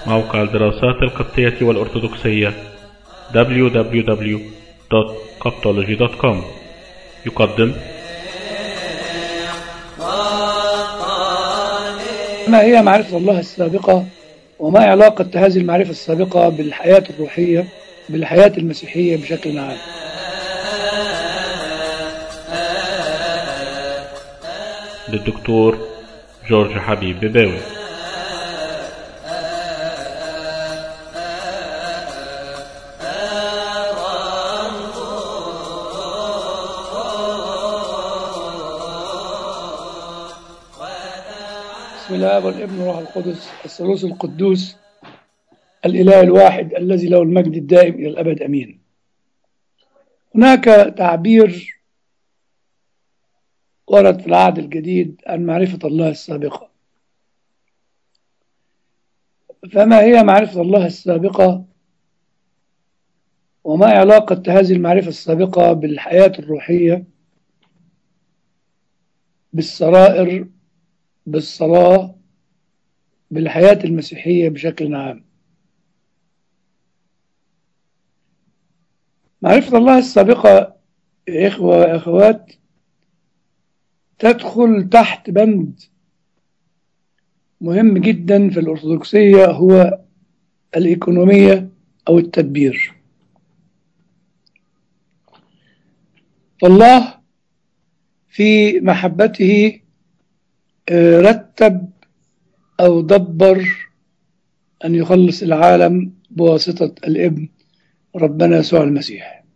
موقع الدراسات القبطية والأرثوذكسية www.coptology.com يقدم ما هي معرفة الله السابقة وما علاقة هذه المعرفة السابقة بالحياة الروحية بالحياة المسيحية بشكل عام للدكتور جورج حبيب بباوي بسم الله والابن والروح القدس الثالوث القدوس الإله الواحد الذي له المجد الدائم إلى الأبد أمين هناك تعبير ورد في العهد الجديد عن معرفة الله السابقة فما هي معرفة الله السابقة وما علاقة هذه المعرفة السابقة بالحياة الروحية بالسرائر بالصلاة بالحياة المسيحية بشكل عام معرفة الله السابقة يا إخوة وأخوات تدخل تحت بند مهم جدا في الأرثوذكسية هو الإيكونومية أو التدبير فالله في محبته رتب أو دبر أن يخلص العالم بواسطة الابن ربنا يسوع المسيح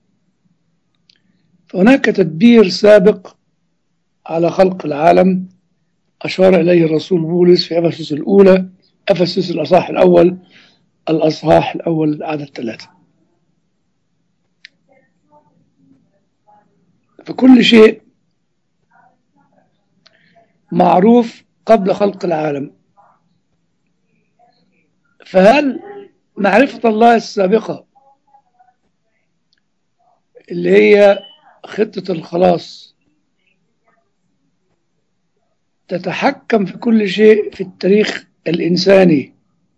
فهناك تدبير سابق على خلق العالم أشار إليه الرسول بولس في أفسس الأولى أفسس الأصحاح الأول الأصحاح الأول عدد ثلاثة فكل شيء معروف قبل خلق العالم فهل معرفة الله السابقة اللي هي خطة الخلاص تتحكم في كل شيء في التاريخ الإنساني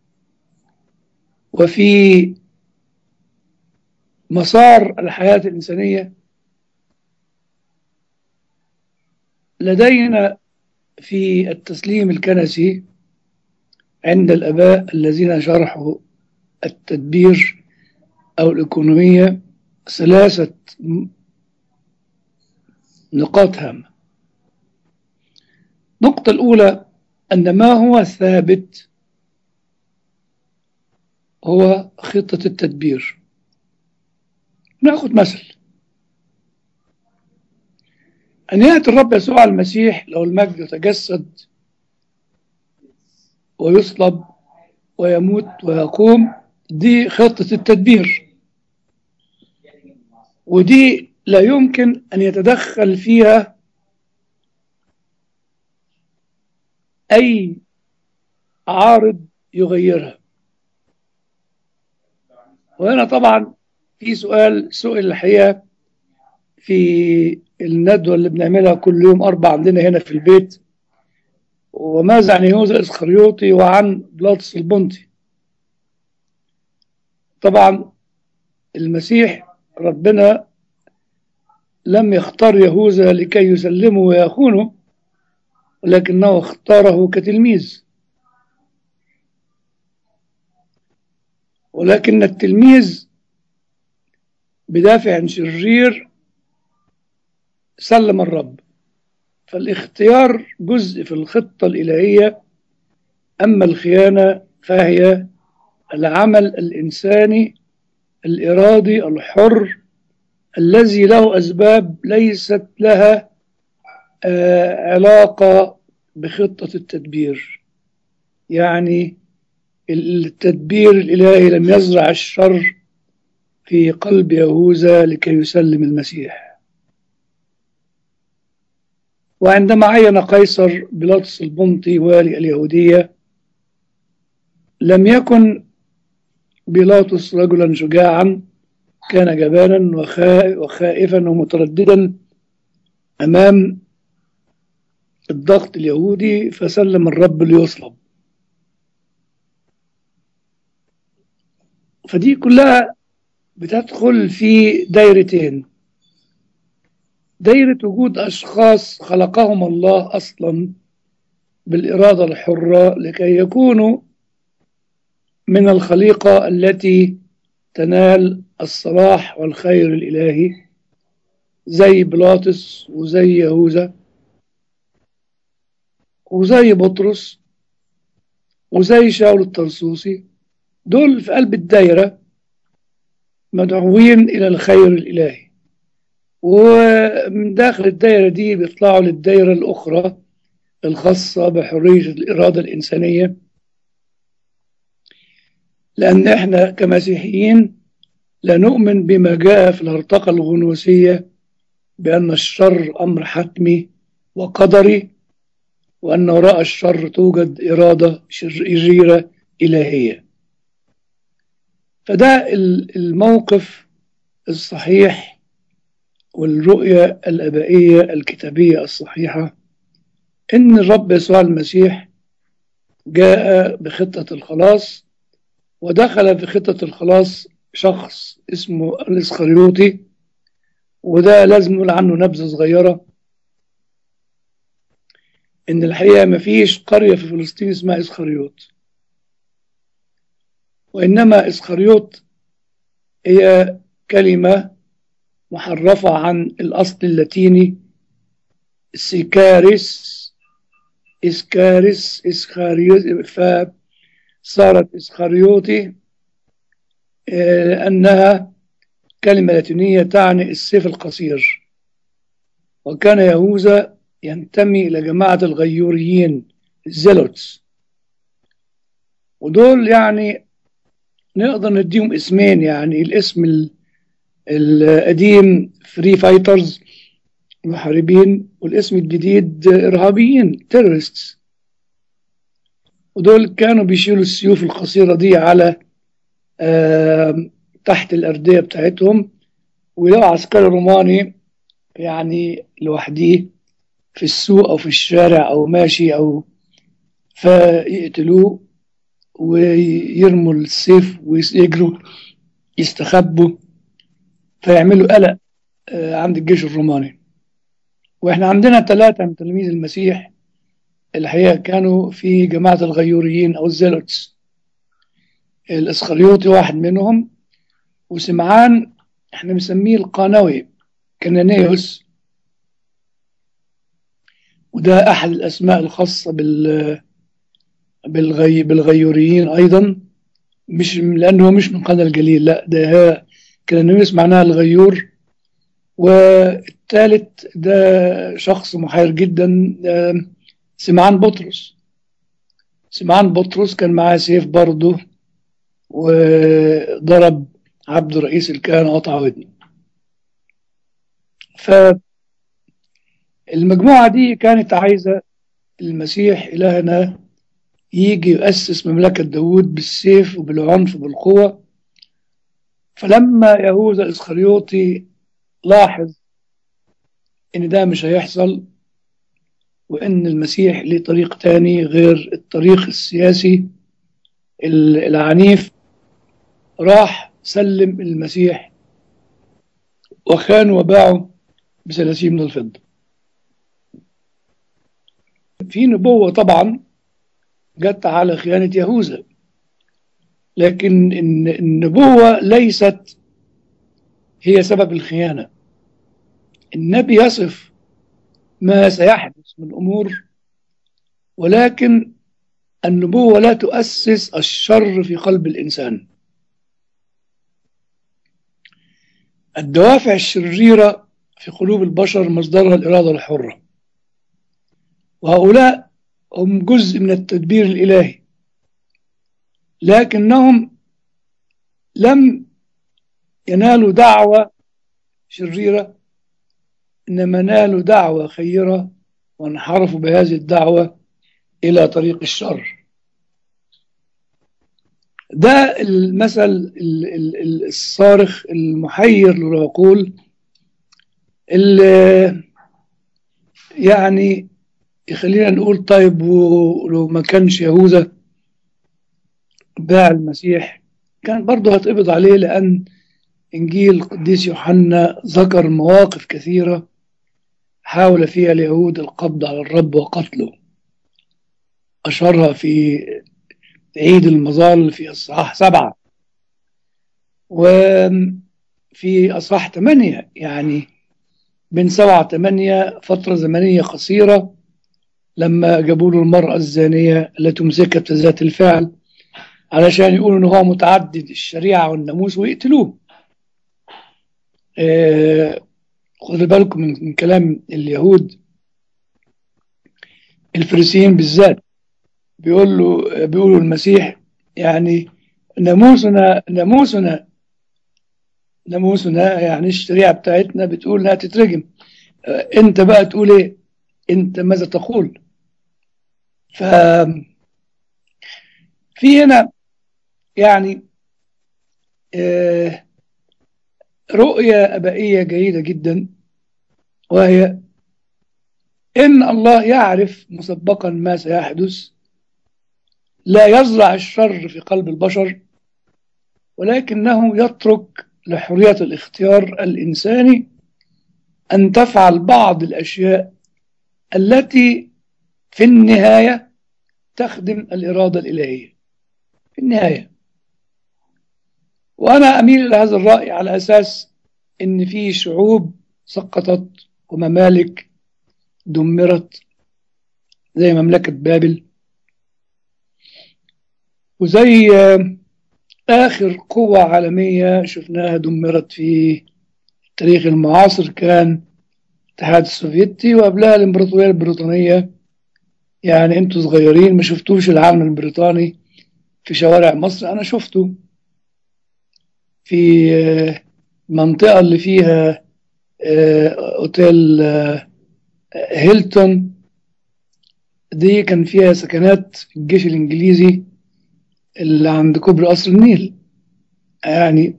وفي مسار الحياة الإنسانية لدينا في التسليم الكنسي عند الآباء الذين شرحوا التدبير أو الإيكونومية ثلاثة نقاط هامة النقطة الأولى أن ما هو ثابت هو خطة التدبير نأخذ مثل أن يأتي الرب يسوع المسيح لو المجد يتجسد ويصلب ويموت ويقوم دي خطة التدبير ودي لا يمكن أن يتدخل فيها أي عارض يغيرها وهنا طبعا في سؤال سئل الحقيقة في الندوة اللي بنعملها كل يوم أربع عندنا هنا في البيت وماذا عن يهوذا الإسخريوطي وعن بلاطس البنطي طبعا المسيح ربنا لم يختار يهوذا لكي يسلمه ويخونه ولكنه اختاره كتلميذ ولكن التلميذ بدافع شرير سلم الرب فالاختيار جزء في الخطة الإلهية أما الخيانة فهي العمل الإنساني الإرادي الحر الذي له أسباب ليست لها آه علاقة بخطة التدبير يعني التدبير الإلهي لم يزرع الشر في قلب يهوذا لكي يسلم المسيح وعندما عين قيصر بيلاطس البنطي والي اليهودية لم يكن بيلاطس رجلا شجاعا كان جبانا وخائفا ومترددا أمام الضغط اليهودي فسلم الرب ليصلب فدي كلها بتدخل في دايرتين دايرة وجود أشخاص خلقهم الله أصلا بالإرادة الحرة لكي يكونوا من الخليقة التي تنال الصلاح والخير الإلهي زي بيلاطس وزي يهوذا وزي بطرس وزي شاول الطرسوسي دول في قلب الدايرة مدعوين إلى الخير الإلهي ومن داخل الدايرة دي بيطلعوا للدايرة الأخرى الخاصة بحرية الإرادة الإنسانية لأن إحنا كمسيحيين لا نؤمن بما جاء في الهرطقة الغنوسية بأن الشر أمر حتمي وقدري وأن وراء الشر توجد إرادة شريرة إلهية فده الموقف الصحيح والرؤية الأبائية الكتابية الصحيحة إن الرب يسوع المسيح جاء بخطة الخلاص ودخل في خطة الخلاص شخص اسمه الإسخريوطي وده لازم نقول عنه نبذة صغيرة إن الحقيقة مفيش قرية في فلسطين اسمها إسخريوط وإنما إسخريوط هي كلمة محرفة عن الأصل اللاتيني سيكاريس إسكاريس إسخاريوت فصارت إسخريوطي لأنها كلمة لاتينية تعني السيف القصير وكان يهوذا ينتمي إلى جماعة الغيوريين الزيلوتس ودول يعني نقدر نديهم اسمين يعني الاسم القديم فري فايترز محاربين والاسم الجديد إرهابيين تيرورستس ودول كانوا بيشيلوا السيوف القصيرة دي على آه تحت الأردية بتاعتهم ولو عسكري روماني يعني لوحديه في السوق أو في الشارع أو ماشي أو فيقتلوه ويرموا السيف ويجروا يستخبوا فيعملوا قلق آه عند الجيش الروماني واحنا عندنا ثلاثة من تلاميذ المسيح الحقيقة كانوا في جماعة الغيوريين أو الزيلوتس الإسخريوطي واحد منهم وسمعان احنا بنسميه القانوي كنانيوس وده أحد الأسماء الخاصة بال بالغي بالغيوريين أيضا مش لأنه مش من قنا الجليل لا ده كنانيوس معناها الغيور والثالث ده شخص محير جدا سمعان بطرس سمعان بطرس كان معاه سيف برضه وضرب عبد رئيس الكهنة قطع ودنه فالمجموعة دي كانت عايزة المسيح إلهنا يجي يؤسس مملكة داود بالسيف وبالعنف وبالقوة فلما يهوذا الإسخريوطي لاحظ إن ده مش هيحصل وإن المسيح ليه طريق تاني غير الطريق السياسي العنيف راح سلم المسيح وخان وباعه بثلاثين من الفضة في نبوة طبعا جت على خيانة يهوذا لكن النبوة ليست هي سبب الخيانة النبي يصف ما سيحدث من أمور ولكن النبوة لا تؤسس الشر في قلب الإنسان الدوافع الشريرة في قلوب البشر مصدرها الإرادة الحرة وهؤلاء هم جزء من التدبير الإلهي لكنهم لم ينالوا دعوة شريرة إنما نالوا دعوة خيرة وانحرفوا بهذه الدعوة إلى طريق الشر ده المثل الصارخ المحير للعقول اللي يعني يخلينا نقول طيب ولو ما كانش يهوذا باع المسيح كان برضه هتقبض عليه لأن إنجيل القديس يوحنا ذكر مواقف كثيرة حاول فيها اليهود القبض على الرب وقتله أشارها في عيد المظال في إصحاح سبعة وفي أصحاح ثمانية يعني بين سبعة ثمانية فترة زمنية قصيرة لما جابوا له المرأة الزانية التي مسكت ذات الفعل علشان يقولوا إن هو متعدد الشريعة والناموس ويقتلوه آه خدوا بالكم من, من كلام اليهود الفريسيين بالذات بيقول له بيقولوا المسيح يعني ناموسنا ناموسنا ناموسنا يعني الشريعة بتاعتنا بتقول انها تترجم آه انت بقى تقول ايه انت ماذا تقول ف في هنا يعني آه رؤية أبائية جيدة جدا وهي إن الله يعرف مسبقا ما سيحدث لا يزرع الشر في قلب البشر ولكنه يترك لحرية الاختيار الإنساني أن تفعل بعض الأشياء التي في النهاية تخدم الإرادة الإلهية في النهاية وأنا أميل إلى هذا الرأي على أساس إن في شعوب سقطت وممالك دمرت زي مملكة بابل وزي آخر قوة عالمية شفناها دمرت في التاريخ المعاصر كان الاتحاد السوفيتي وقبلها الإمبراطورية البريطانية يعني أنتوا صغيرين ما شفتوش العالم البريطاني في شوارع مصر أنا شفته في المنطقة اللي فيها أوتيل هيلتون دي كان فيها سكنات الجيش الإنجليزي اللي عند كوبري قصر النيل يعني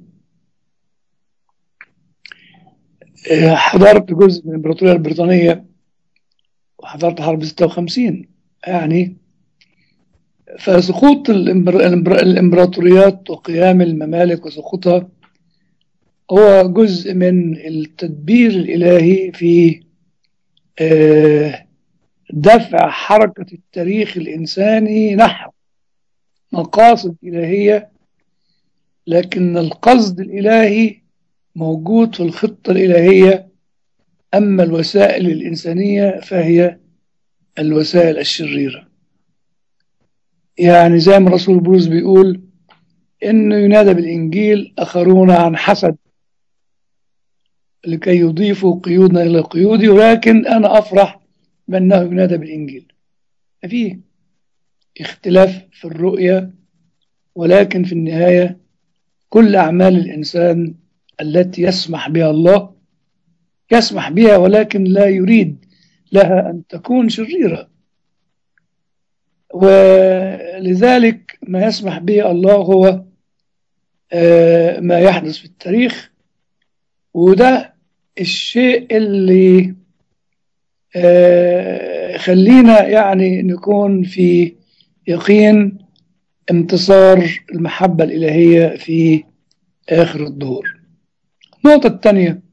حضرت جزء من الإمبراطورية البريطانية وحضرت حرب 56 يعني فسقوط الإمبراطوريات وقيام الممالك وسقوطها هو جزء من التدبير الإلهي في دفع حركة التاريخ الإنساني نحو مقاصد إلهية لكن القصد الإلهي موجود في الخطة الإلهية أما الوسائل الإنسانية فهي الوسائل الشريرة يعني زي ما رسول بولس بيقول إنه ينادى بالإنجيل آخرون عن حسد لكي يضيفوا قيودنا إلى قيودي ولكن أنا أفرح بأنه ينادى بالإنجيل فيه اختلاف في الرؤية ولكن في النهاية كل أعمال الإنسان التي يسمح بها الله يسمح بها ولكن لا يريد لها أن تكون شريرة ولذلك ما يسمح به الله هو ما يحدث في التاريخ وده الشيء اللي خلينا يعني نكون في يقين انتصار المحبة الإلهية في آخر الظهور النقطة الثانية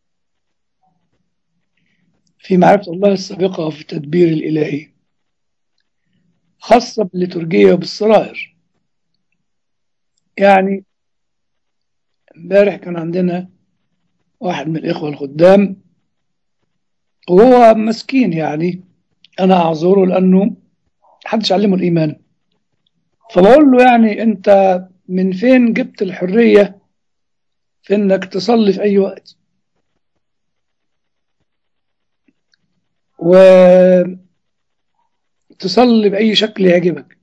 في معرفة الله السابقة وفي التدبير الإلهي خاصة بالليتورجية وبالسرائر يعني امبارح كان عندنا واحد من الإخوة الخدام وهو مسكين يعني أنا أعذره لأنه محدش علمه الإيمان فبقول له يعني أنت من فين جبت الحرية في إنك تصلي في أي وقت وتصلي بأي شكل يعجبك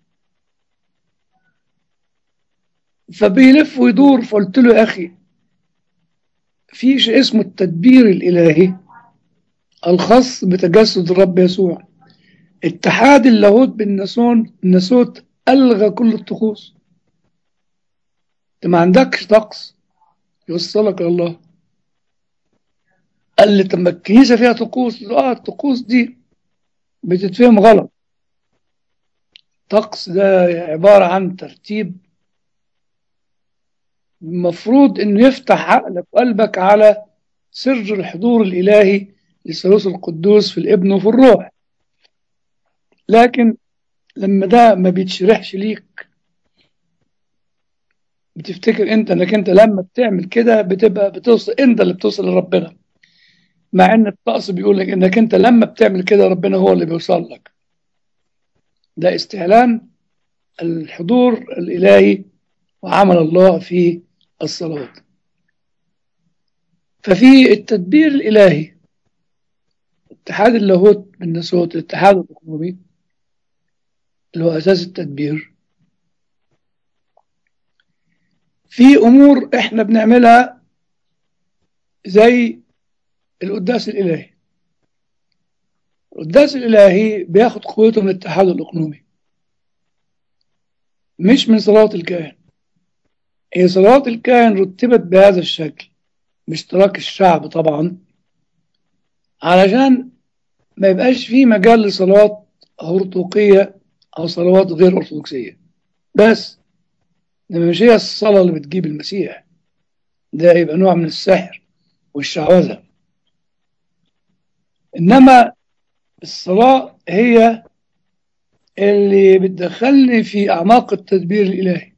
فبيلف ويدور فقلت له يا أخي في شيء اسمه التدبير الإلهي الخاص بتجسد الرب يسوع اتحاد اللاهوت بالناسون الناسوت ألغى كل الطقوس انت ما عندكش طقس يوصلك لله قال لي طب ما الكنيسه فيها طقوس اه الطقوس دي بتتفهم غلط طقس ده عباره عن ترتيب المفروض انه يفتح عقلك وقلبك على سر الحضور الالهي للثالوث القدوس في الابن وفي الروح لكن لما ده ما بيتشرحش ليك بتفتكر انت انك انت لما بتعمل كده بتبقى بتوصل انت اللي بتوصل لربنا مع ان الطقس بيقول لك انك انت لما بتعمل كده ربنا هو اللي بيوصل لك ده استعلان الحضور الالهي وعمل الله في الصلوات ففي التدبير الالهي اتحاد اللاهوت بالناسوت الاتحاد الاقلومي اللي هو اساس التدبير في امور احنا بنعملها زي القداس الالهي القداس الالهي بياخد قوته من الاتحاد الاقلومي مش من صلاه الكاهن هي صلاه الكاهن رتبت بهذا الشكل باشتراك الشعب طبعا علشان ما يبقاش في مجال لصلاه هرطوقيه او صلوات غير ارثوذكسيه بس انما مش هي الصلاه اللي بتجيب المسيح ده يبقى نوع من السحر والشعوذه انما الصلاه هي اللي بتدخلني في اعماق التدبير الالهي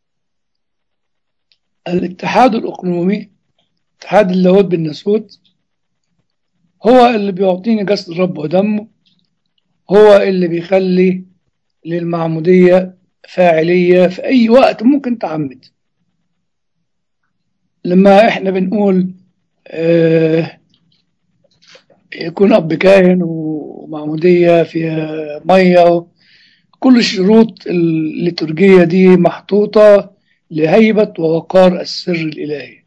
الاتحاد الاقلومي اتحاد اللاهوت بالناسوت هو اللي بيعطيني جسد الرب ودمه هو اللي بيخلي للمعمودية فاعلية في أي وقت ممكن تعمد لما احنا بنقول اه يكون أب كاهن ومعمودية فيها مية كل الشروط الليتورجية دي محطوطة لهيبة ووقار السر الإلهي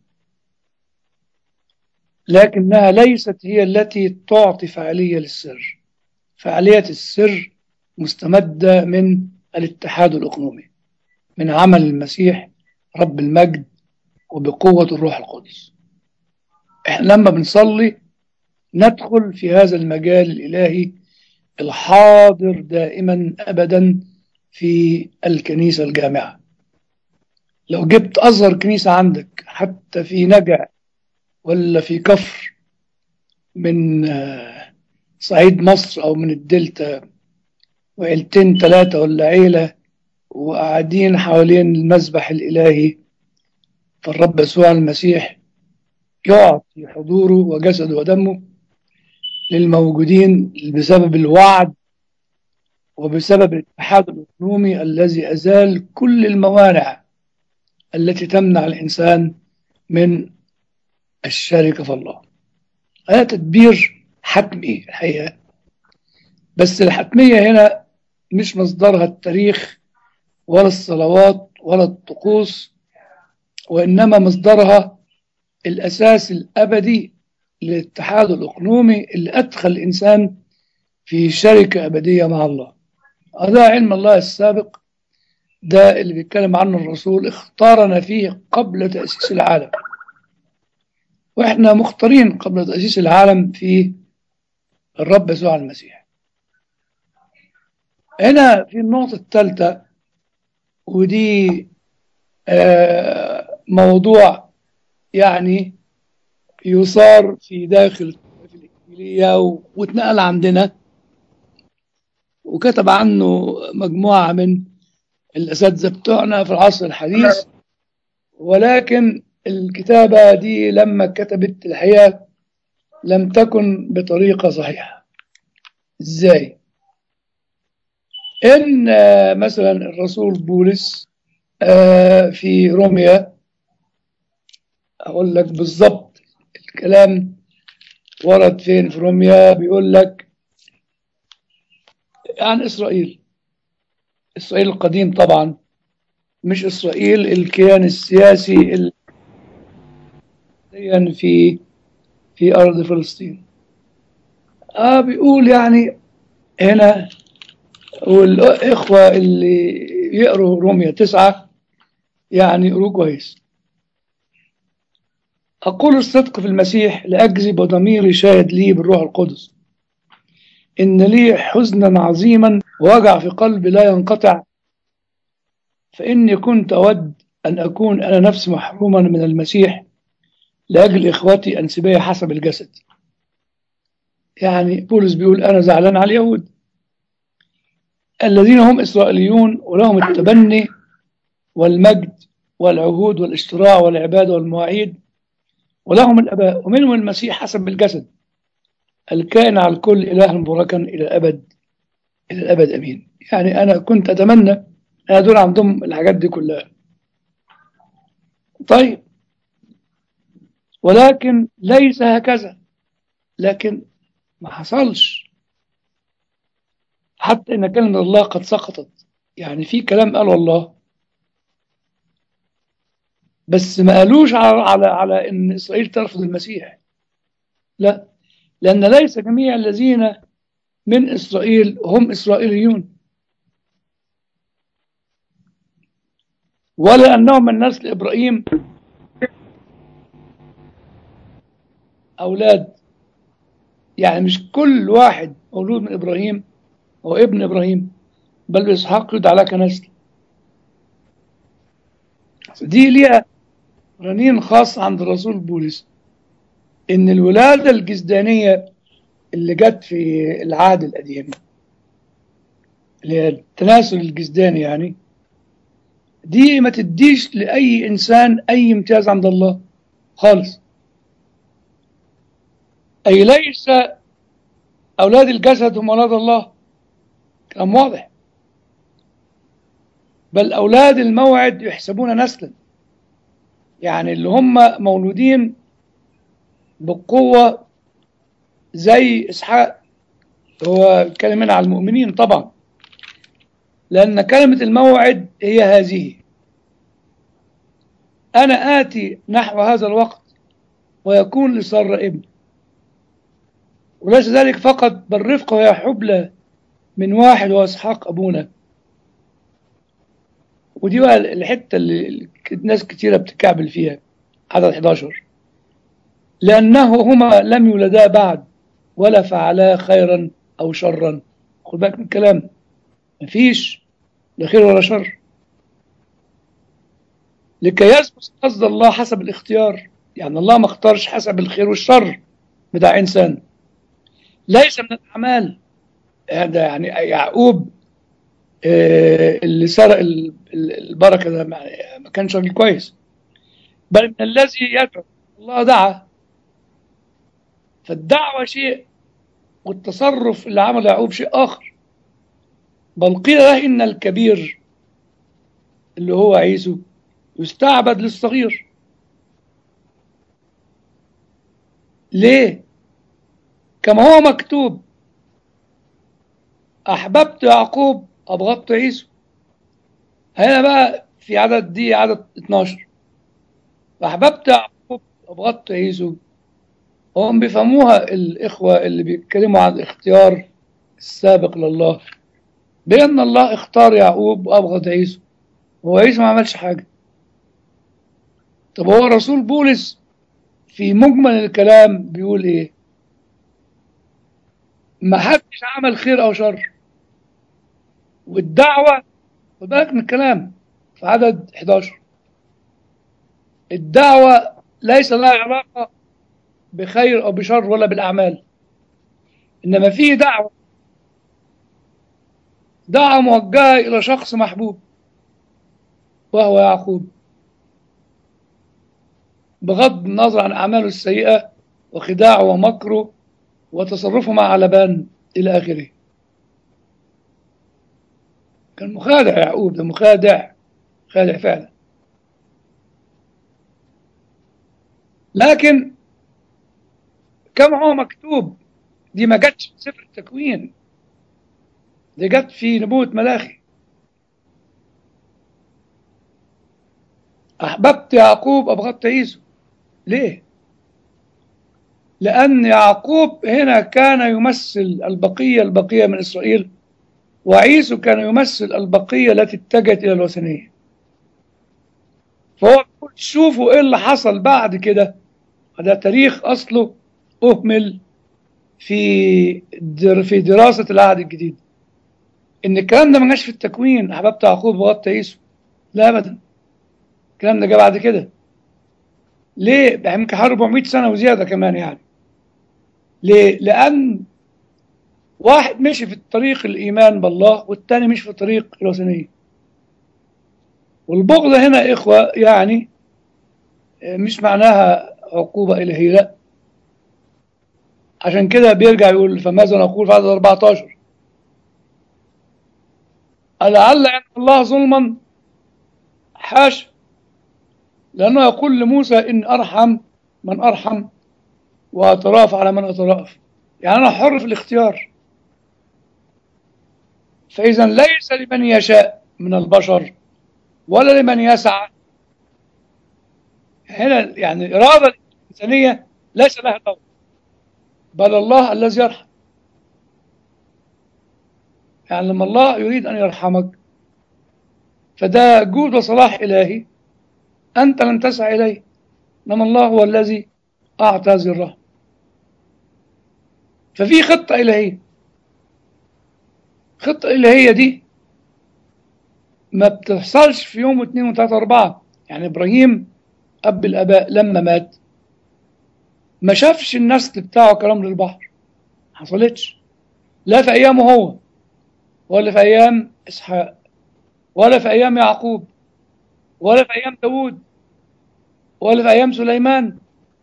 لكنها ليست هي التي تعطي فعالية للسر فعالية السر مستمدة من الاتحاد الأقلومي من عمل المسيح رب المجد وبقوة الروح القدس احنا لما بنصلي ندخل في هذا المجال الإلهي الحاضر دائما أبدا في الكنيسة الجامعة لو جبت أصغر كنيسة عندك حتى في نجع ولا في كفر من صعيد مصر أو من الدلتا وعيلتين ثلاثة ولا عيلة وقاعدين حوالين المذبح الإلهي فالرب يسوع المسيح يعطي حضوره وجسده ودمه للموجودين بسبب الوعد وبسبب الاتحاد الأقلومي الذي أزال كل الموانع التي تمنع الإنسان من الشركة في الله هذا تدبير حتمي الحقيقة بس الحتمية هنا مش مصدرها التاريخ ولا الصلوات ولا الطقوس وإنما مصدرها الأساس الأبدي للاتحاد الأقلومي اللي أدخل الإنسان في شركة أبدية مع الله هذا علم الله السابق ده اللي بيتكلم عنه الرسول اختارنا فيه قبل تأسيس العالم وإحنا مختارين قبل تأسيس العالم في الرب يسوع المسيح هنا في النقطة الثالثة ودي آه موضوع يعني يصار في داخل الإنجيلية واتنقل عندنا وكتب عنه مجموعة من الأساتذة بتوعنا في العصر الحديث ولكن الكتابة دي لما كتبت الحقيقة لم تكن بطريقة صحيحة ازاي ان مثلا الرسول بولس في روميا اقول لك بالظبط الكلام ورد فين في روميا بيقول لك عن اسرائيل اسرائيل القديم طبعا مش اسرائيل الكيان السياسي في في ارض فلسطين اه بيقول يعني هنا والإخوة اللي يقروا روميا تسعة يعني يقروا كويس أقول الصدق في المسيح لأكذب وضميري شاهد لي بالروح القدس إن لي حزنا عظيما ووجع في قلبي لا ينقطع فإني كنت أود أن أكون أنا نفسي محروما من المسيح لأجل إخوتي أنسبية حسب الجسد يعني بولس بيقول أنا زعلان على اليهود الذين هم إسرائيليون ولهم التبني والمجد والعهود والاشتراع والعبادة والمواعيد ولهم الأباء ومنهم المسيح حسب الجسد الكائن على الكل إله مباركا إلى الأبد إلى الأبد أمين يعني أنا كنت أتمنى أن دول عندهم الحاجات دي كلها طيب ولكن ليس هكذا لكن ما حصلش حتى إن كلمة الله قد سقطت يعني في كلام قاله الله بس ما قالوش على على على ان اسرائيل ترفض المسيح لا لان ليس جميع الذين من اسرائيل هم اسرائيليون ولا انهم من نسل ابراهيم اولاد يعني مش كل واحد مولود من ابراهيم هو ابن ابراهيم بل اسحاق يدعى لك نسل دي ليها رنين خاص عند الرسول بولس ان الولاده الجسدانيه اللي جت في العهد القديم اللي هي التناسل الجسداني يعني دي ما تديش لاي انسان اي امتياز عند الله خالص اي ليس اولاد الجسد هم اولاد الله كلام واضح بل اولاد الموعد يحسبون نسلا يعني اللي هم مولودين بقوة زي إسحاق هو كلمة على المؤمنين طبعا لأن كلمة الموعد هي هذه أنا آتي نحو هذا الوقت ويكون لسر ابن وليس ذلك فقط بل رفقة وهي حبلى من واحد هو إسحاق أبونا ودي بقى الحتة اللي ناس كتيرة بتكعبل فيها عدد 11 لأنه هما لم يولدا بعد ولا فعلا خيرا أو شرا خد بالك من الكلام مفيش لا خير ولا شر لكي يثبت قصد الله حسب الاختيار يعني الله ما اختارش حسب الخير والشر بتاع إنسان ليس من الأعمال هذا يعني يعقوب اللي سرق البركة ده ما كانش راجل كويس بل من الذي يدعو الله دعا فالدعوة شيء والتصرف اللي عمله يعقوب شيء آخر بل قيل له إن الكبير اللي هو عيسو يستعبد للصغير ليه كما هو مكتوب أحببت يعقوب أبغضت عيسو هنا بقى في عدد دي عدد 12 فأحببت يعقوب أبغضت عيسو هم بيفهموها الإخوة اللي بيتكلموا عن الاختيار السابق لله بأن الله اختار يعقوب وأبغض عيسو هو عيسو ما عملش حاجة طب هو رسول بولس في مجمل الكلام بيقول ايه ما حدش عمل خير او شر والدعوة خد بالك من الكلام في عدد 11 الدعوة ليس لها علاقة بخير أو بشر ولا بالأعمال إنما فيه دعوة دعوة موجهة إلى شخص محبوب وهو يعقوب بغض النظر عن أعماله السيئة وخداعه ومكره وتصرفه مع لبان إلى آخره كان مخادع يعقوب ده مخادع خادع فعلا لكن كما هو مكتوب دي ما جاتش في سفر التكوين دي جت في نبوة ملاخي أحببت يعقوب أبغضت عيسو ليه؟ لأن يعقوب هنا كان يمثل البقية البقية من إسرائيل وعيسو كان يمثل البقية التي اتجهت إلى الوثنية فهو شوفوا إيه اللي حصل بعد كده هذا تاريخ أصله أهمل في در في دراسة العهد الجديد إن الكلام ده ما جاش في التكوين أحببت يعقوب وغطت عيسو لا أبدا الكلام ده جه بعد كده ليه؟ ده يمكن حوالي 400 سنة وزيادة كمان يعني ليه؟ لأن واحد مشي في طريق الإيمان بالله والتاني مش في طريق الوثنية والبغض هنا إخوة يعني مش معناها عقوبة إلهية لا عشان كده بيرجع يقول فماذا نقول في عدد 14 ألعل عند الله ظلما حاشا لأنه يقول لموسى إن أرحم من أرحم وأتراف على من أتراف يعني أنا حر في الاختيار فإذا ليس لمن يشاء من البشر ولا لمن يسعى هنا يعني الإرادة الإنسانية ليس لها دور بل الله الذي يرحم يعني لما الله يريد أن يرحمك فده جود وصلاح إلهي أنت لن تسعى إليه إنما الله هو الذي أعطى هذه الرحمة ففي خطة إلهية الخطة الإلهية دي ما بتحصلش في يوم واثنين وثلاثة وأربعة يعني إبراهيم أب الآباء لما مات ما شافش النسل بتاعه كلام للبحر ما حصلتش لا في أيامه هو ولا في أيام إسحاق ولا في أيام يعقوب ولا في أيام داود ولا في أيام سليمان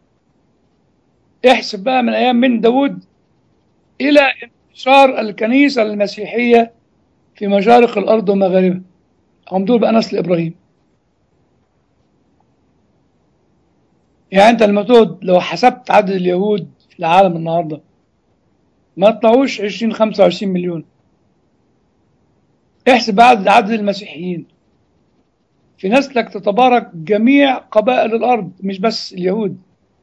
احسب بقى من أيام من داود إلى انتشار الكنيسة المسيحية في مشارق الأرض ومغاربها هم دول بقى نسل إبراهيم يعني أنت لما تقعد لو حسبت عدد اليهود في العالم النهاردة ما طلعوش 20 25 مليون احسب عدد عدد المسيحيين في نسلك تتبارك جميع قبائل الأرض مش بس اليهود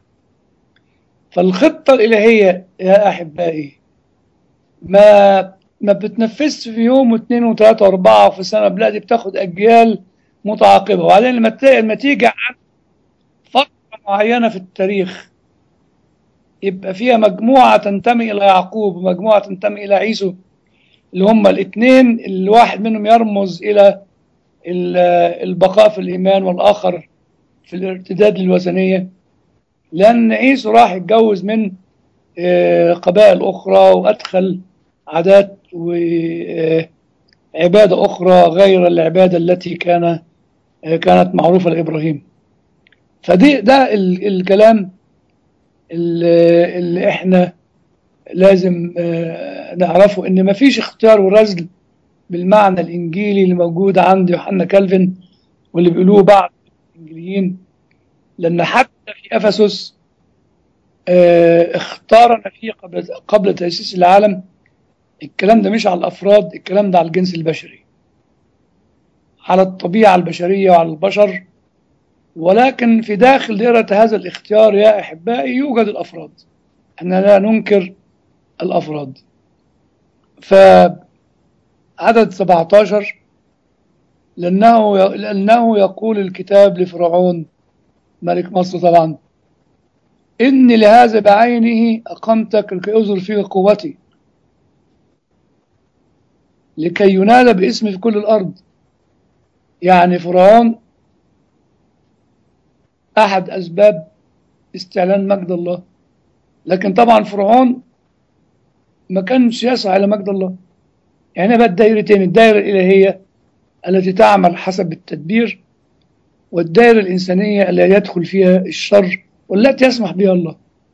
فالخطة الإلهية يا أحبائي ما ما بتنفذش في يوم واثنين وثلاثة وأربعة في سنة بلا دي بتاخد أجيال متعاقبة وبعدين لما لما تيجي عن فترة معينة في التاريخ يبقى فيها مجموعة تنتمي إلى يعقوب ومجموعة تنتمي إلى عيسو اللي هم الاثنين اللي واحد منهم يرمز إلى البقاء في الإيمان والآخر في الارتداد للوثنية لأن عيسو راح يتجوز من قبائل أخرى وأدخل عادات وعبادة أخرى غير العبادة التي كان كانت معروفة لإبراهيم فدي ده الكلام اللي, اللي احنا لازم نعرفه ان مفيش اختيار ورزل بالمعنى الانجيلي اللي موجود عند يوحنا كالفن واللي بيقولوه بعض الانجليين لان حتى في افسس اختارنا فيه قبل قبل تاسيس العالم الكلام ده مش على الافراد الكلام ده على الجنس البشري على الطبيعه البشريه وعلى البشر ولكن في داخل دائرة هذا الاختيار يا أحبائي يوجد الأفراد احنا لا ننكر الأفراد فعدد 17 لأنه لأنه يقول الكتاب لفرعون ملك مصر طبعا إني لهذا بعينه أقمتك لكي أظهر فيك قوتي لكي ينادى باسمي في كل الأرض يعني فرعون أحد أسباب استعلان مجد الله لكن طبعا فرعون ما كانش يسعى إلى مجد الله يعني بقى الدائرتين الدائرة الإلهية التي تعمل حسب التدبير والدائرة الإنسانية التي يدخل فيها الشر والتي يسمح بها الله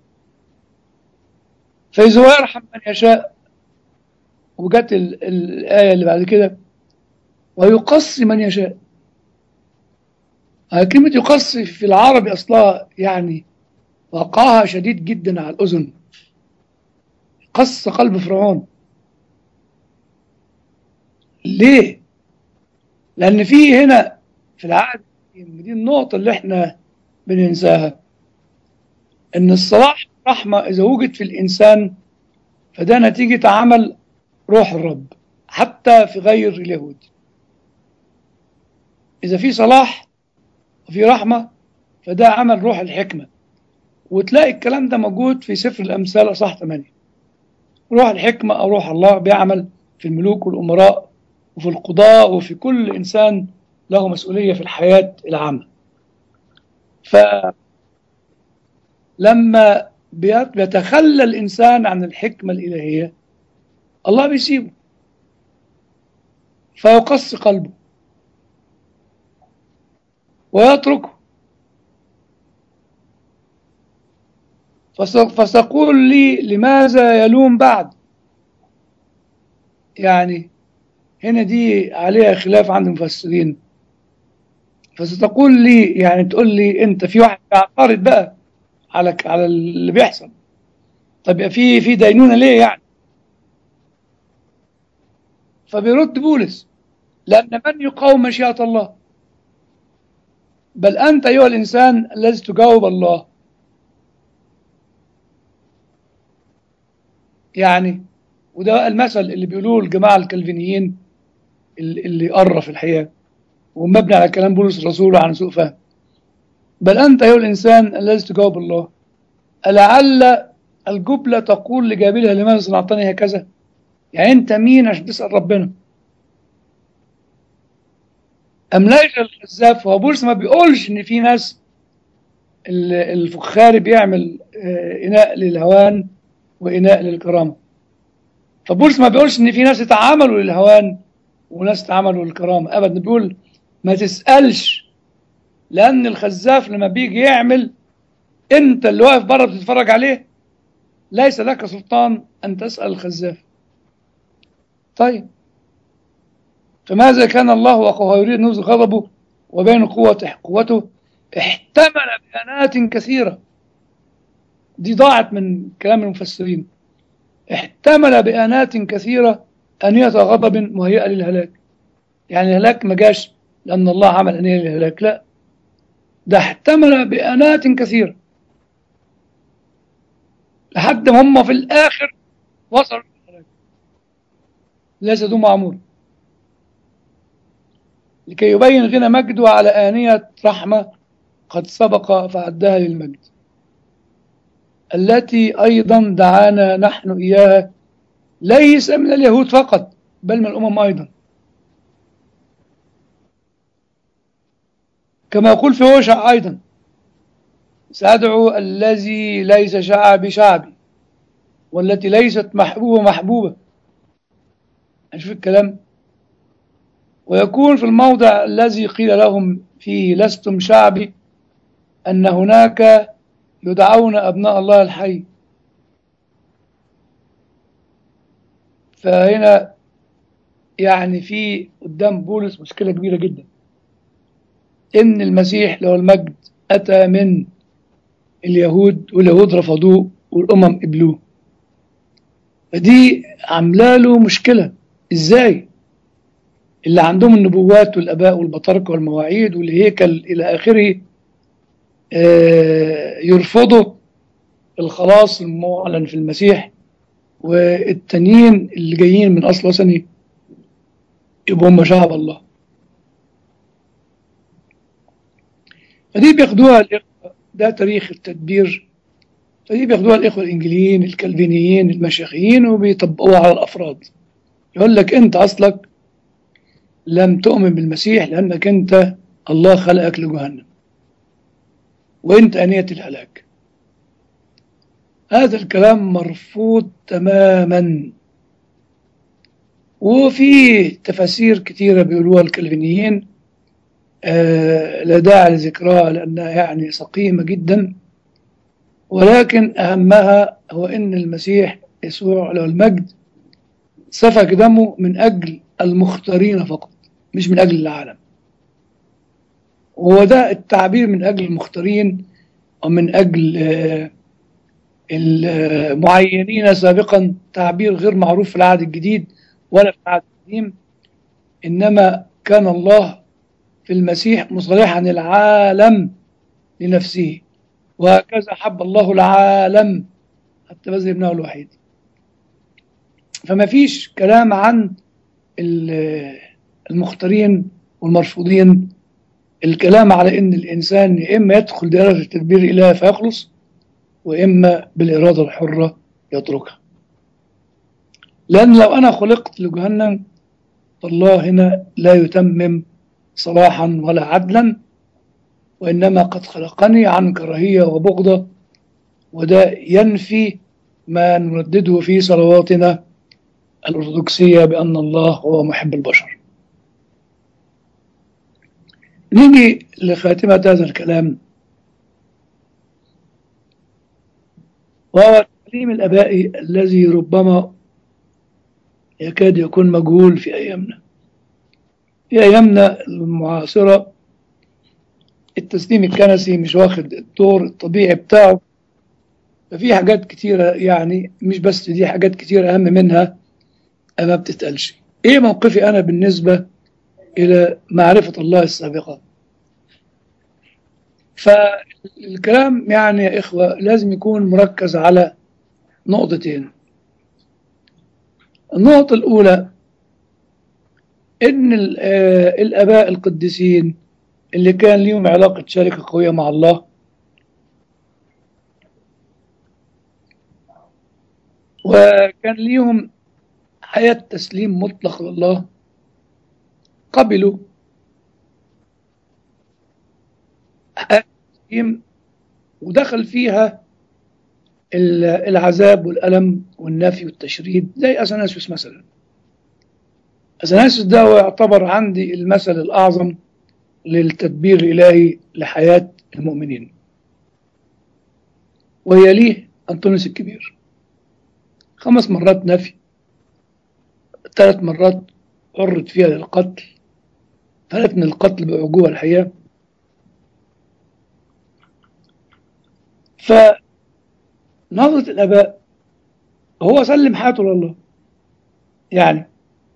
فإذا هو يرحم من يشاء وجت الآية اللي بعد كده ويقصي من يشاء كلمة يقصي في العربي أصلها يعني وقعها شديد جدا على الأذن قص قلب فرعون ليه؟ لأن في هنا في العهد دي النقطة اللي احنا بننساها إن الصلاح والرحمة إذا وجد في الإنسان فده نتيجة عمل روح الرب حتى في غير اليهود إذا في صلاح وفي رحمة فده عمل روح الحكمة وتلاقي الكلام ده موجود في سفر الأمثال أصح 8 روح الحكمة أو روح الله بيعمل في الملوك والأمراء وفي القضاء وفي كل إنسان له مسؤولية في الحياة العامة فلما بيتخلى الإنسان عن الحكمة الإلهية الله بيسيبه فيقص قلبه ويتركه فستقول لي لماذا يلوم بعد يعني هنا دي عليها خلاف عند المفسرين فستقول لي يعني تقول لي انت في واحد بيعترض بقى على على اللي بيحصل طب في في دينونه ليه يعني فبيرد بولس لان من يقاوم مشيئه الله بل انت ايها الانسان الذي تجاوب الله يعني وده المثل اللي بيقولوه الجماعه الكلفينيين اللي قرف الحقيقه ومبني على كلام بولس الرسول عن سوء فهم بل أنت أيها الإنسان الذي تجاوب الله ألعل الجبلة تقول لجابلها لماذا صنعتني هكذا يعني أنت مين عشان تسأل ربنا أم ليس الخزاف هو بولس ما بيقولش إن في ناس الفخاري بيعمل إناء للهوان وإناء للكرامة فبولس ما بيقولش إن في ناس يتعاملوا للهوان وناس يتعاملوا للكرامة أبدا بيقول ما تسألش لأن الخزاف لما بيجي يعمل أنت اللي واقف بره بتتفرج عليه ليس لك سلطان أن تسأل الخزاف طيب فماذا كان الله وهو يريد نزل غضبه وبين قوة قوته احتمل بيانات كثيرة دي ضاعت من كلام المفسرين احتمل بيانات كثيرة أنية غضب مهيئة للهلاك يعني الهلاك ما جاش لأن الله عمل أنية للهلاك لا ده احتمل بيانات كثيرة لحد ما هم في الآخر وصلوا للهلاك ليس ذو معمول لكي يبين غنى مجده على آنية رحمة قد سبق فعدها للمجد التي أيضا دعانا نحن إياها ليس من اليهود فقط بل من الأمم أيضا كما يقول في هوشع أيضا سأدعو الذي ليس شعبي شعبي والتي ليست محبوبة محبوبة أشوف الكلام ويكون في الموضع الذي قيل لهم فيه لستم شعبي أن هناك يدعون أبناء الله الحي فهنا يعني في قدام بولس مشكلة كبيرة جدا إن المسيح له المجد أتى من اليهود واليهود رفضوه والأمم قبلوه فدي عامله له مشكلة إزاي اللي عندهم النبوات والآباء والبطاركة والمواعيد والهيكل إلى آخره يرفضوا الخلاص المعلن في المسيح والتانيين اللي جايين من أصل وثني يبقوا هم شعب الله فدي بياخدوها الإخوة ده تاريخ التدبير فدي بياخدوها الإخوة الإنجليين الكلفينيين المشيخيين وبيطبقوها على الأفراد يقول لك أنت أصلك لم تؤمن بالمسيح لأنك أنت الله خلقك لجهنم وأنت أنية الهلاك هذا الكلام مرفوض تماما وفي تفاسير كثيرة بيقولوها الكلفينيين آه لا داعي لذكرها لأنها يعني سقيمة جدا ولكن أهمها هو أن المسيح يسوع له المجد سفك دمه من أجل المختارين فقط مش من أجل العالم وهو ده التعبير من أجل المختارين ومن أجل آه المعينين سابقا تعبير غير معروف في العهد الجديد ولا في العهد القديم إنما كان الله في المسيح مصالحا العالم لنفسه وهكذا حب الله العالم حتى بذل ابنه الوحيد فما فيش كلام عن المختارين والمرفوضين الكلام على ان الانسان يا اما يدخل دائره التدبير الالهي فيخلص واما بالاراده الحره يتركها لان لو انا خلقت لجهنم فالله هنا لا يتمم صلاحا ولا عدلا وإنما قد خلقني عن كراهية وبغضة وده ينفي ما نردده في صلواتنا الأرثوذكسية بأن الله هو محب البشر نيجي لخاتمة هذا الكلام وهو التعليم الآبائي الذي ربما يكاد يكون مجهول في أيامنا في أيامنا المعاصرة التسليم الكنسي مش واخد الدور الطبيعي بتاعه ففي حاجات كتيرة يعني مش بس دي حاجات كتيرة أهم منها ما بتتقالش إيه موقفي أنا بالنسبة إلى معرفة الله السابقة فالكلام يعني يا إخوة لازم يكون مركز على نقطتين النقطة الأولى إن الآباء القديسين اللي كان ليهم علاقة شركة قوية مع الله وكان ليهم حياة تسليم مطلق لله قبلوا حياة تسليم ودخل فيها العذاب والألم والنفي والتشريد زي أثناسيوس مثلا أثناسيوس ده يعتبر عندي المثل الأعظم للتدبير الإلهي لحياة المؤمنين وهي ليه أنطونيوس الكبير خمس مرات نفي ثلاث مرات عرض فيها للقتل ثلاث من القتل بأعجوبة الحياة فنظرة الآباء هو سلم حياته لله يعني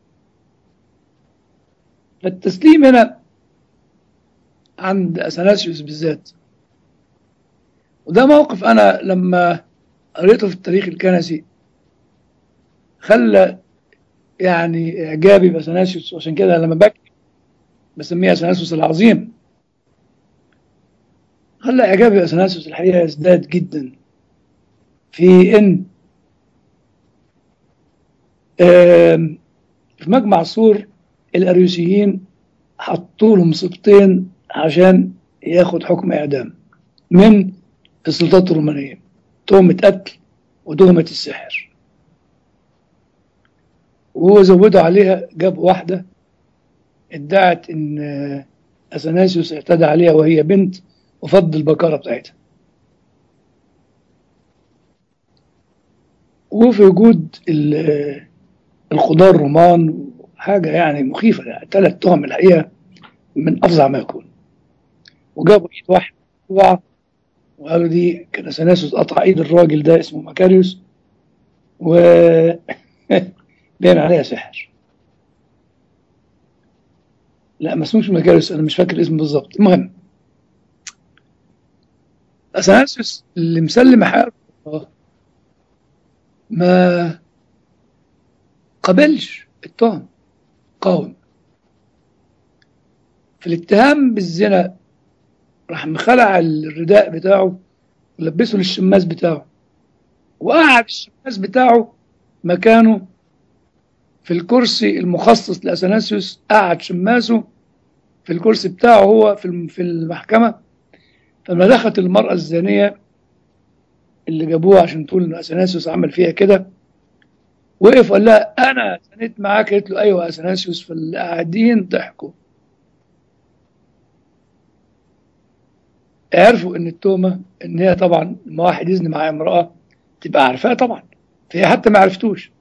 فالتسليم هنا عند أثناسيوس بالذات وده موقف أنا لما قريته في التاريخ الكنسي خلى يعني إعجابي بأثناسيوس وعشان كده لما بكتب بسميه أثناسيوس العظيم خلى إعجابي بأثناسيوس الحقيقة يزداد جدا في إن في مجمع سور الأريوسيين حطوا له مصيبتين عشان ياخد حكم إعدام من السلطات الرومانية تهمة قتل وتهمة السحر وزودوا عليها جابوا واحدة ادعت إن أثناسيوس اعتدى عليها وهي بنت وفض البكارة بتاعتها وفي وجود القضاة الرومان حاجة يعني مخيفة يعني ثلاث تهم الحقيقة من أفظع ما يكون وجابوا إيد واحد وقعت وقالوا دي كان أثناسيوس قطع إيد الراجل ده اسمه مكاريوس و بين عليها سحر لا ما اسموش مكاريوس أنا مش فاكر اسمه بالظبط المهم أثناسيوس اللي مسلم حياته ما قبلش التهم قاوم في الاتهام بالزنا راح مخلع الرداء بتاعه ولبسه للشماس بتاعه وقعد الشماس بتاعه مكانه في الكرسي المخصص لأثناسيوس قعد شماسه في الكرسي بتاعه هو في في المحكمة فلما دخلت المرأة الزانية اللي جابوها عشان تقول ان اثناسيوس عمل فيها كده وقف وقال لها انا زنيت معاك قالت له ايوه اثناسيوس فاللي قاعدين ضحكوا عرفوا ان التهمه ان هي طبعا لما واحد يزني مع امراه تبقى عارفاها طبعا فهي حتى ما عرفتوش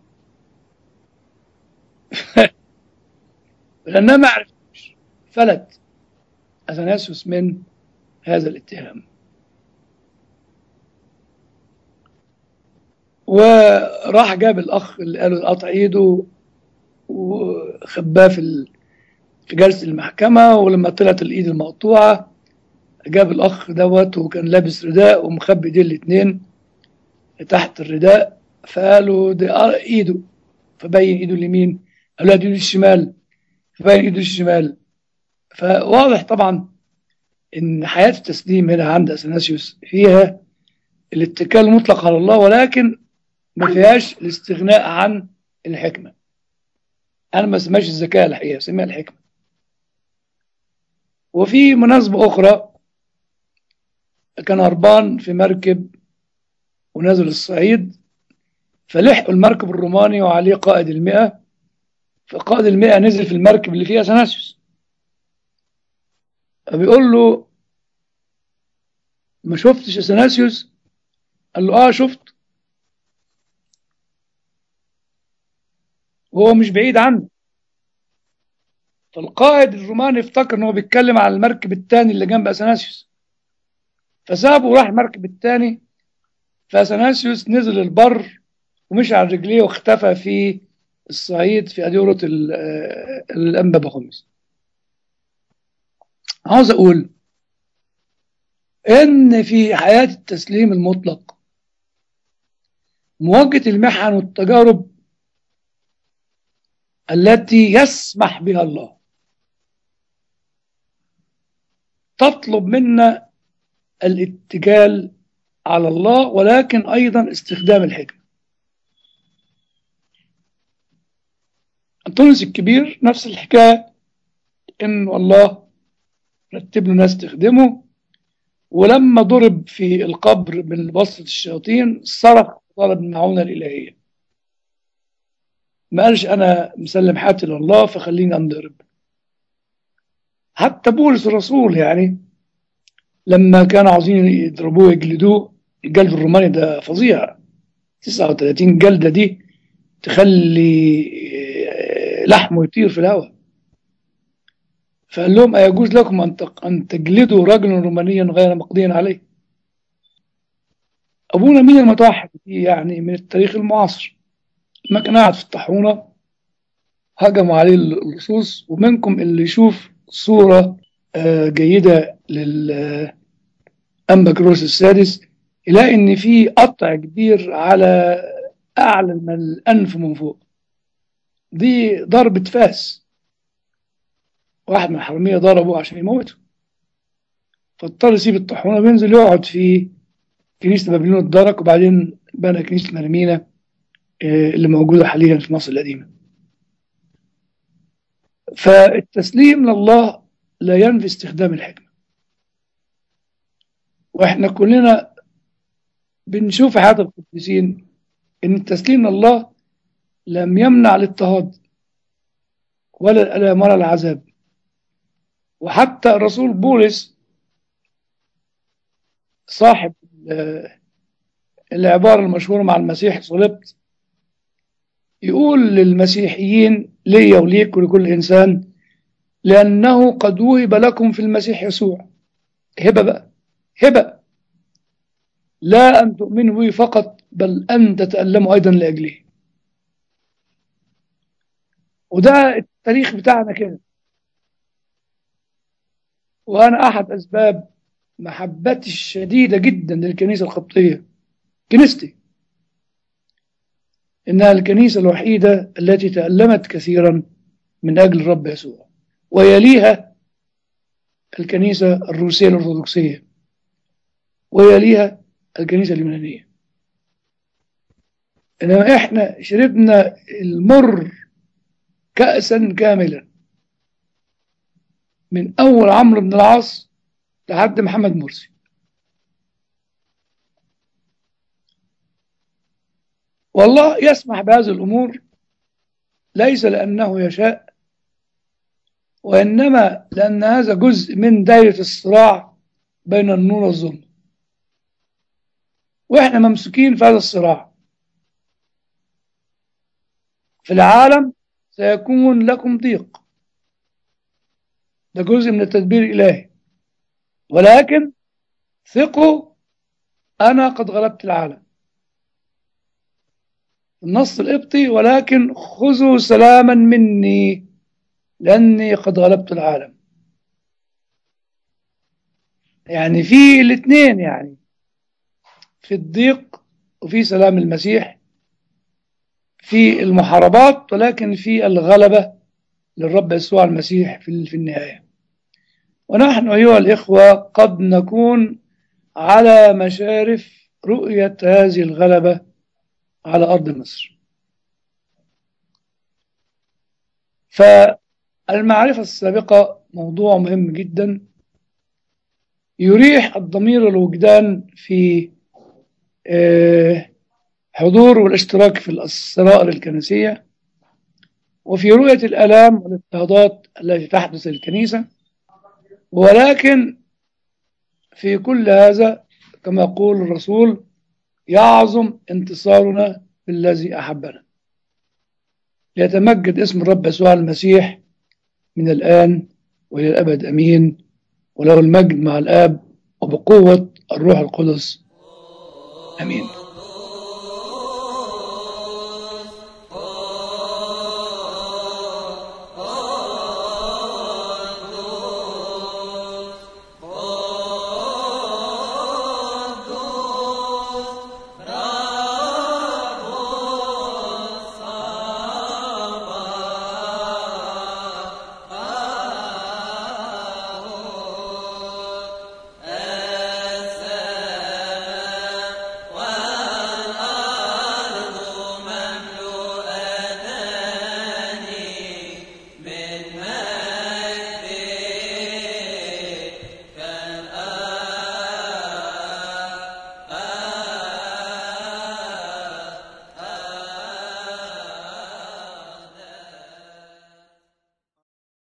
لانها ما عرفتوش فلت اثناسيوس من هذا الاتهام وراح جاب الاخ اللي قالوا قطع ايده وخباه في في جلسه المحكمه ولما طلعت الايد المقطوعه جاب الاخ دوت وكان لابس رداء ومخبي ايديه الاثنين تحت الرداء فقالوا ده ايده فبين ايده اليمين قالوا دي ايده الشمال فبين ايده الشمال فواضح طبعا ان حياه التسليم هنا عند اثناسيوس فيها الاتكال المطلق على الله ولكن ما فيهاش الاستغناء عن الحكمة أنا ما اسمهاش الذكاء الحقيقة اسمها الحكمة وفي مناسبة أخرى كان هربان في مركب ونزل الصعيد فلحقوا المركب الروماني وعليه قائد المئة فقائد المئة نزل في المركب اللي فيها سناسيوس فبيقول له ما شفتش اثناسيوس قال له اه شفت وهو مش بعيد عنه فالقائد الروماني افتكر ان هو بيتكلم على المركب الثاني اللي جنب اثناسيوس فسابه وراح المركب الثاني فاثناسيوس نزل البر ومشي على رجليه واختفى في الصعيد في أديرة الأنبا بخمس عاوز أقول إن في حياة التسليم المطلق مواجهة المحن والتجارب التي يسمح بها الله تطلب منا الاتكال على الله ولكن أيضا استخدام الحكمة أنطونيوس الكبير نفس الحكاية إنه الله رتب له ناس تخدمه ولما ضرب في القبر من بسطة الشياطين صرخ طلب المعونة الإلهية ما قالش أنا مسلم حياتي لله فخليني أنضرب حتى بولس الرسول يعني لما كانوا عاوزين يضربوه يجلدوه الجلد الروماني ده فظيع 39 جلدة دي تخلي لحمه يطير في الهواء فقال لهم أيجوز لكم أن تجلدوا رجلا رومانيا غير مقضي عليه أبونا مين المتوحد يعني من التاريخ المعاصر لما كان قاعد في الطاحونة هجموا عليه اللصوص ومنكم اللي يشوف صورة جيدة للأنبا كروس السادس يلاقي إن في قطع كبير على أعلى من الأنف من فوق دي ضربة فاس واحد من الحرامية ضربه عشان يموته فاضطر يسيب الطاحونة وينزل يقعد في كنيسة بابليون الدرك وبعدين بنى كنيسة مرمينة اللي موجودة حاليا في مصر القديمة فالتسليم لله لا ينفي استخدام الحكمة واحنا كلنا بنشوف حياة القديسين ان التسليم لله لم يمنع الاضطهاد ولا الالام ولا العذاب وحتى الرسول بولس صاحب العبارة المشهورة مع المسيح صلبت يقول للمسيحيين لي وليك ولكل إنسان لأنه قد وهب لكم في المسيح يسوع هبة بقى هبة لا أن تؤمنوا به فقط بل أن تتألموا أيضا لأجله وده التاريخ بتاعنا كده وأنا أحد أسباب محبتي الشديدة جدا للكنيسة القبطية كنيستي إنها الكنيسة الوحيدة التي تألمت كثيرا من أجل الرب يسوع ويليها الكنيسة الروسية الأرثوذكسية ويليها الكنيسة اليونانية إنما إحنا شربنا المر كأسا كاملا من أول عمرو بن العاص لحد محمد مرسي والله يسمح بهذه الأمور ليس لأنه يشاء وإنما لأن هذا جزء من دائرة الصراع بين النور والظلم وإحنا ممسوكين في هذا الصراع في العالم سيكون لكم ضيق ده جزء من التدبير الإلهي ولكن ثقوا أنا قد غلبت العالم النص القبطي ولكن خذوا سلاما مني لأني قد غلبت العالم يعني في الاثنين يعني في الضيق وفي سلام المسيح في المحاربات ولكن في الغلبة للرب يسوع المسيح في في النهاية ونحن أيها الإخوة قد نكون على مشارف رؤية هذه الغلبة على أرض مصر فالمعرفة السابقة موضوع مهم جدا يريح الضمير والوجدان في آه، حضور والاشتراك في السرائر الكنسية وفي رؤية الآلام والاضطهادات التي تحدث للكنيسة ولكن في كل هذا كما يقول الرسول يعظم انتصارنا بالذي أحبنا يتمجد اسم الرب يسوع المسيح من الآن وإلى الأبد أمين وله المجد مع الآب وبقوة الروح القدس أمين